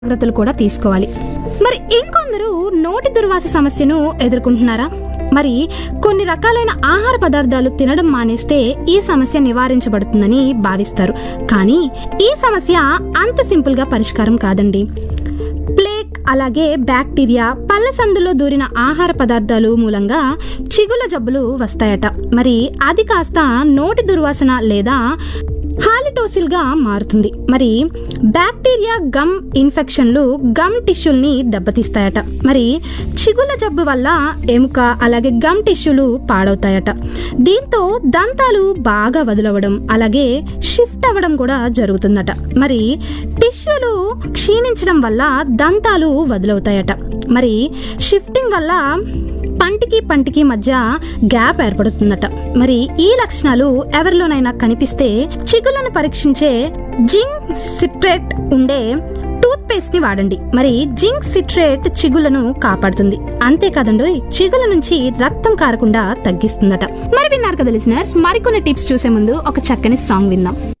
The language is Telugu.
జాగ్రత్తలు కూడా తీసుకోవాలి మరి ఇంకొందరు నోటి దుర్వాస సమస్యను ఎదుర్కొంటున్నారా మరి కొన్ని రకాలైన ఆహార పదార్థాలు తినడం మానేస్తే ఈ సమస్య నివారించబడుతుందని భావిస్తారు కానీ ఈ సమస్య అంత సింపుల్ గా పరిష్కారం కాదండి ప్లేక్ అలాగే బ్యాక్టీరియా పళ్ళ సందులో దూరిన ఆహార పదార్థాలు మూలంగా చిగుల జబ్బులు వస్తాయట మరి అది కాస్త నోటి దుర్వాసన లేదా హాలిటోసిల్ గా మారుతుంది మరి బ్యాక్టీరియా గమ్ ఇన్ఫెక్షన్లు గమ్ టిష్యూల్ని దెబ్బతీస్తాయట మరి చిగుల జబ్బు వల్ల ఎముక అలాగే గమ్ టిష్యూలు పాడవుతాయట దీంతో దంతాలు బాగా వదులవడం అలాగే షిఫ్ట్ అవ్వడం కూడా జరుగుతుందట మరి టిష్యూలు క్షీణించడం వల్ల దంతాలు వదులవుతాయట మరి షిఫ్టింగ్ వల్ల పంటికి పంటికి మధ్య గ్యాప్ ఏర్పడుతుందట మరి ఈ లక్షణాలు ఎవరిలోనైనా కనిపిస్తే చిగులను పరీక్షించే జింక్ సిట్రేట్ ఉండే టూత్ పేస్ట్ ని వాడండి మరి జింక్ సిట్రేట్ చిగులను కాపాడుతుంది అంతేకాదండి చిగుల నుంచి రక్తం కారకుండా తగ్గిస్తుందట మరి విన్నారు కదా లిసినర్స్ మరికొన్ని టిప్స్ చూసే ముందు ఒక చక్కని సాంగ్ విందాం